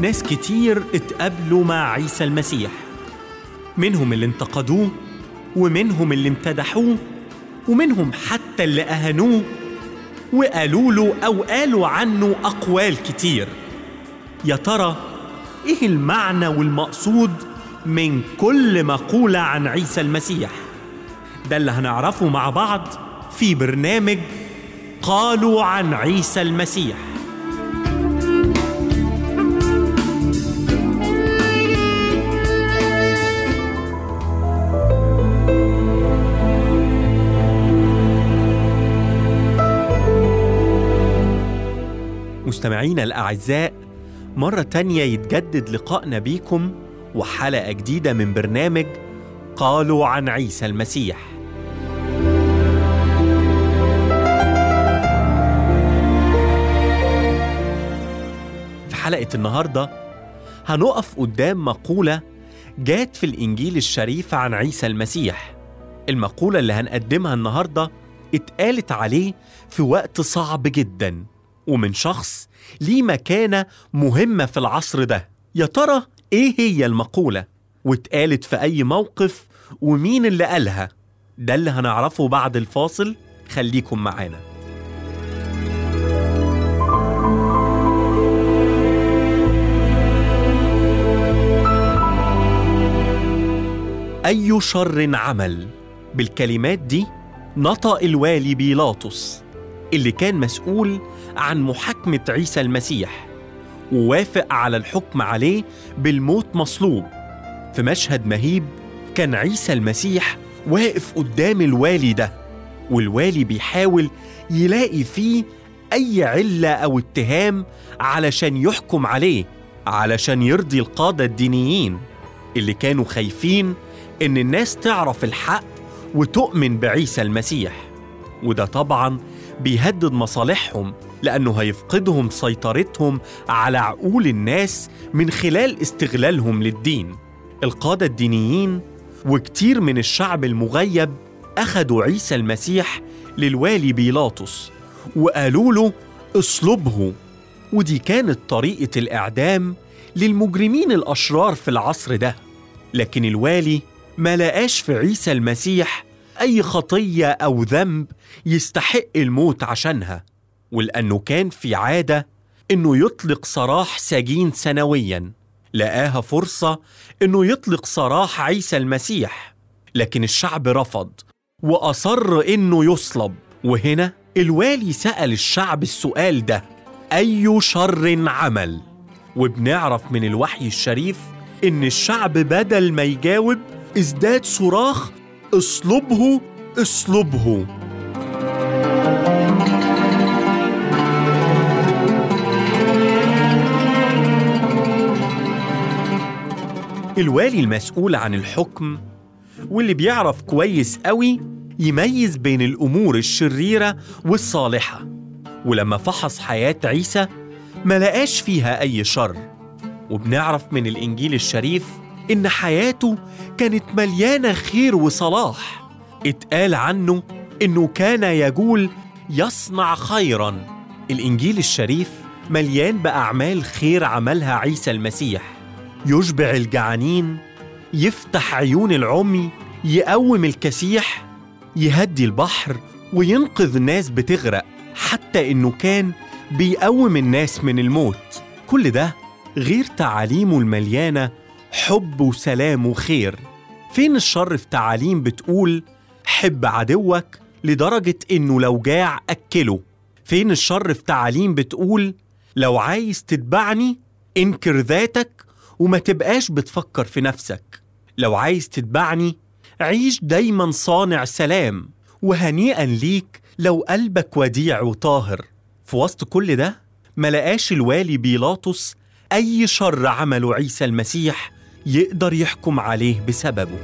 ناس كتير اتقابلوا مع عيسى المسيح منهم اللي انتقدوه ومنهم اللي امتدحوه ومنهم حتى اللي أهانوه وقالوا له أو قالوا عنه أقوال كتير يا ترى إيه المعنى والمقصود من كل مقولة عن عيسى المسيح ده اللي هنعرفه مع بعض في برنامج قالوا عن عيسى المسيح مستمعينا الأعزاء مرة تانية يتجدد لقائنا بيكم وحلقة جديدة من برنامج قالوا عن عيسى المسيح في حلقة النهاردة هنقف قدام مقولة جات في الإنجيل الشريف عن عيسى المسيح المقولة اللي هنقدمها النهاردة اتقالت عليه في وقت صعب جدا ومن شخص ليه مكانة مهمة في العصر ده يا ترى ايه هي المقولة واتقالت في أي موقف ومين اللي قالها ده اللي هنعرفه بعد الفاصل خليكم معانا أي شر عمل بالكلمات دي نطق الوالي بيلاطس اللي كان مسؤول عن محاكمة عيسى المسيح ووافق على الحكم عليه بالموت مصلوب في مشهد مهيب كان عيسى المسيح واقف قدام الوالي ده والوالي بيحاول يلاقي فيه أي علة أو اتهام علشان يحكم عليه علشان يرضي القادة الدينيين اللي كانوا خايفين إن الناس تعرف الحق وتؤمن بعيسى المسيح وده طبعا بيهدد مصالحهم لأنه هيفقدهم سيطرتهم على عقول الناس من خلال استغلالهم للدين القادة الدينيين وكتير من الشعب المغيب أخدوا عيسى المسيح للوالي بيلاطس وقالوا له اصلبه ودي كانت طريقة الإعدام للمجرمين الأشرار في العصر ده لكن الوالي ما لقاش في عيسى المسيح أي خطية أو ذنب يستحق الموت عشانها ولأنه كان في عادة إنه يطلق سراح سجين سنويا لقاها فرصة إنه يطلق سراح عيسى المسيح لكن الشعب رفض وأصر إنه يصلب وهنا الوالي سأل الشعب السؤال ده أي شر عمل وبنعرف من الوحي الشريف إن الشعب بدل ما يجاوب ازداد صراخ اصلبه اصلبه الوالي المسؤول عن الحكم واللي بيعرف كويس قوي يميز بين الأمور الشريرة والصالحة ولما فحص حياة عيسى ما لقاش فيها أي شر وبنعرف من الإنجيل الشريف إن حياته كانت مليانة خير وصلاح اتقال عنه إنه كان يقول يصنع خيرا الإنجيل الشريف مليان بأعمال خير عملها عيسى المسيح يشبع الجعانين يفتح عيون العمي يقوم الكسيح يهدي البحر وينقذ ناس بتغرق حتى إنه كان بيقوم الناس من الموت كل ده غير تعاليمه المليانة حب وسلام وخير فين الشر في تعاليم بتقول حب عدوك لدرجة إنه لو جاع أكله فين الشر في تعاليم بتقول لو عايز تتبعني انكر ذاتك وما تبقاش بتفكر في نفسك لو عايز تتبعني عيش دايما صانع سلام وهنيئا ليك لو قلبك وديع وطاهر في وسط كل ده ما لقاش الوالي بيلاطس أي شر عمله عيسى المسيح يقدر يحكم عليه بسببه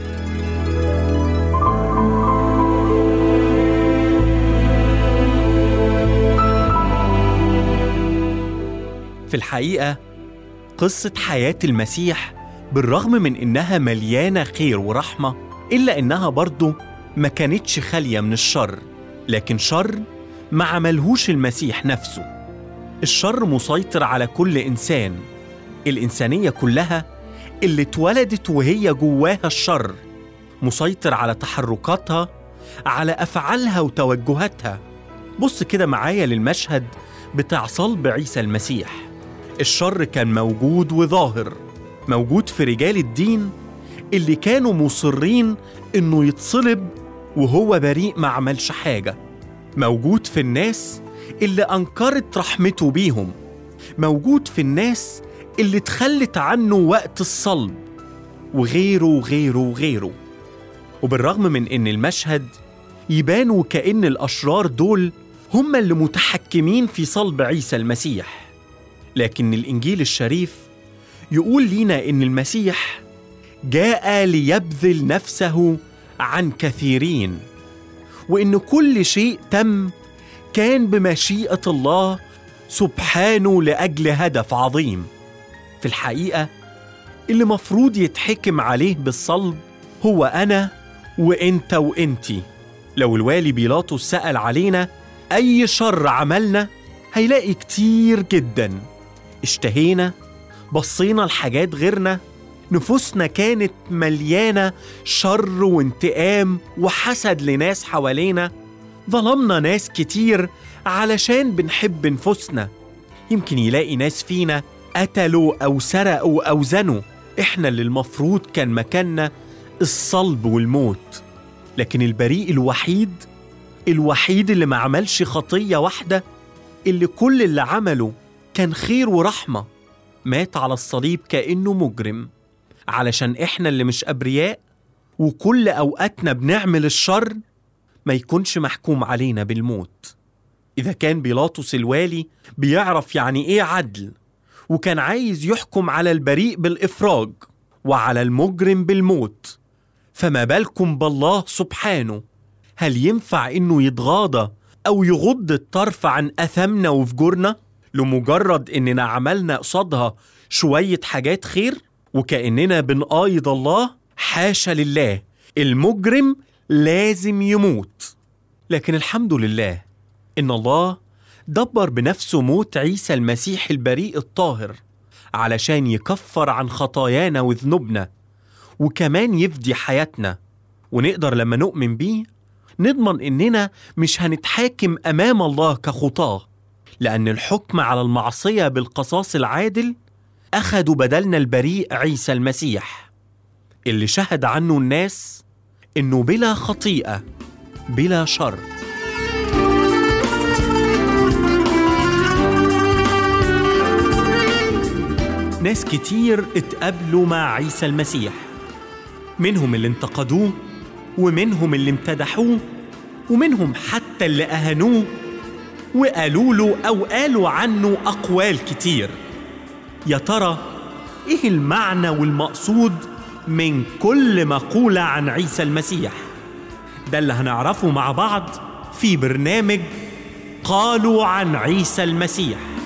في الحقيقة قصة حياة المسيح بالرغم من إنها مليانة خير ورحمة إلا إنها برضه ما كانتش خالية من الشر لكن شر ما عملهوش المسيح نفسه الشر مسيطر على كل إنسان الإنسانية كلها اللي اتولدت وهي جواها الشر مسيطر على تحركاتها على أفعالها وتوجهاتها بص كده معايا للمشهد بتاع صلب عيسى المسيح الشر كان موجود وظاهر موجود في رجال الدين اللي كانوا مصرين انه يتصلب وهو بريء ما عملش حاجه موجود في الناس اللي انكرت رحمته بيهم موجود في الناس اللي تخلت عنه وقت الصلب وغيره وغيره وغيره وبالرغم من ان المشهد يبان وكأن الأشرار دول هم اللي متحكمين في صلب عيسى المسيح لكن الإنجيل الشريف يقول لينا إن المسيح جاء ليبذل نفسه عن كثيرين وإن كل شيء تم كان بمشيئة الله سبحانه لأجل هدف عظيم في الحقيقة اللي مفروض يتحكم عليه بالصلب هو أنا وإنت وإنتي لو الوالي بيلاطس سأل علينا أي شر عملنا هيلاقي كتير جدا اشتهينا بصينا لحاجات غيرنا نفوسنا كانت مليانة شر وانتقام وحسد لناس حوالينا ظلمنا ناس كتير علشان بنحب نفوسنا يمكن يلاقي ناس فينا قتلوا أو سرقوا أو زنوا إحنا اللي المفروض كان مكاننا الصلب والموت لكن البريء الوحيد الوحيد اللي ما عملش خطية واحدة اللي كل اللي عمله كان خير ورحمة مات على الصليب كأنه مجرم علشان إحنا اللي مش أبرياء وكل أوقاتنا بنعمل الشر ما يكونش محكوم علينا بالموت إذا كان بيلاطس الوالي بيعرف يعني إيه عدل وكان عايز يحكم على البريء بالإفراج وعلى المجرم بالموت فما بالكم بالله سبحانه هل ينفع إنه يتغاضى أو يغض الطرف عن أثمنا وفجورنا لمجرد إننا عملنا قصادها شوية حاجات خير وكأننا بنقايض الله حاشا لله المجرم لازم يموت لكن الحمد لله إن الله دبر بنفسه موت عيسى المسيح البريء الطاهر علشان يكفر عن خطايانا وذنوبنا وكمان يفدي حياتنا ونقدر لما نؤمن بيه نضمن إننا مش هنتحاكم أمام الله كخطاة لأن الحكم على المعصية بالقصاص العادل أخدوا بدلنا البريء عيسى المسيح اللي شهد عنه الناس إنه بلا خطيئة بلا شر ناس كتير اتقابلوا مع عيسى المسيح منهم اللي انتقدوه ومنهم اللي امتدحوه ومنهم حتى اللي أهانوه وقالوا له أو قالوا عنه أقوال كتير يا ترى إيه المعنى والمقصود من كل مقولة عن عيسى المسيح ده اللي هنعرفه مع بعض في برنامج قالوا عن عيسى المسيح